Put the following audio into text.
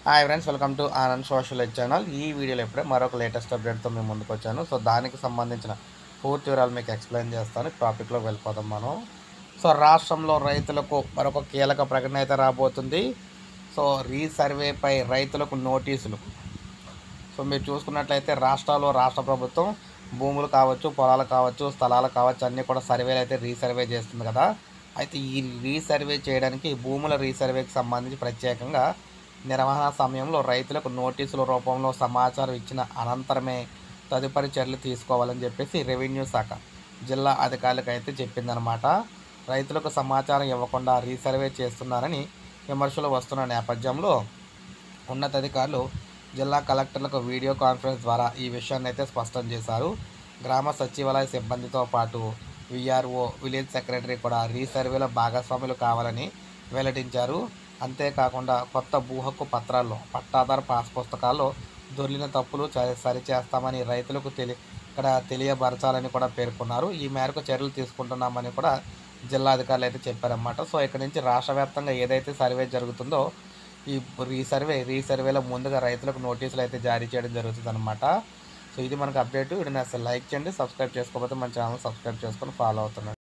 hi friends welcome to Anand social ed channel ఈ వీడియోలో ఇప్పుడే మరొక లేటెస్ట్ అప్డేట్తో మేము ముందుకు వచ్చాను సో దానికి సంబంధించిన పూర్తి వివరాలు మీకు ఎక్స్ప్లెయిన్ చేస్తాను టాపిక్లోకి వెళ్ళిపోదాం మనం సో రాష్ట్రంలో రైతులకు మరొక కీలక ప్రకటన అయితే రాబోతుంది సో రీసర్వేపై రైతులకు నోటీసులు సో మీరు చూసుకున్నట్లయితే రాష్ట్రాల్లో రాష్ట్ర ప్రభుత్వం భూములు కావచ్చు పొలాలు కావచ్చు స్థలాలు కావచ్చు అన్నీ కూడా సర్వేలు అయితే రీసర్వే చేస్తుంది కదా అయితే ఈ రీసర్వే చేయడానికి భూముల రీసర్వేకి సంబంధించి ప్రత్యేకంగా నిర్వహణ సమయంలో రైతులకు నోటీసుల రూపంలో సమాచారం ఇచ్చిన అనంతరమే తదుపరి చర్యలు తీసుకోవాలని చెప్పేసి రెవెన్యూ శాఖ జిల్లా అధికారులకు అయితే చెప్పిందనమాట రైతులకు సమాచారం ఇవ్వకుండా రీసర్వే చేస్తున్నారని విమర్శలు వస్తున్న నేపథ్యంలో ఉన్నతాధికారులు జిల్లా కలెక్టర్లకు వీడియో కాన్ఫరెన్స్ ద్వారా ఈ విషయాన్ని అయితే స్పష్టం చేశారు గ్రామ సచివాలయ సిబ్బందితో పాటు విఆర్ఓ విలేజ్ సెక్రటరీ కూడా రీసర్వేలో భాగస్వాములు కావాలని వెల్లడించారు అంతేకాకుండా కొత్త భూ హక్కు పత్రాల్లో పట్టాదారు పాస్ పుస్తకాల్లో దొర్లిన తప్పులు చ- సరిచేస్తామని రైతులకు తెలి ఇక్కడ తెలియపరచాలని కూడా పేర్కొన్నారు ఈ మేరకు చర్యలు తీసుకుంటున్నామని కూడా జిల్లా అధికారులు అయితే చెప్పారన్నమాట సో ఇక్కడ నుంచి రాష్ట్ర వ్యాప్తంగా ఏదైతే సర్వే జరుగుతుందో ఈ రీసర్వే రీసర్వేలో ముందుగా రైతులకు నోటీసులు అయితే జారీ చేయడం జరుగుతుంది అనమాట సో ఇది మనకు అప్డేట్ వీడిని అసలు లైక్ చేయండి సబ్స్క్రైబ్ చేసుకోకపోతే మన ఛానల్ సబ్స్క్రైబ్ చేసుకొని ఫాలో అవుతున్నాడు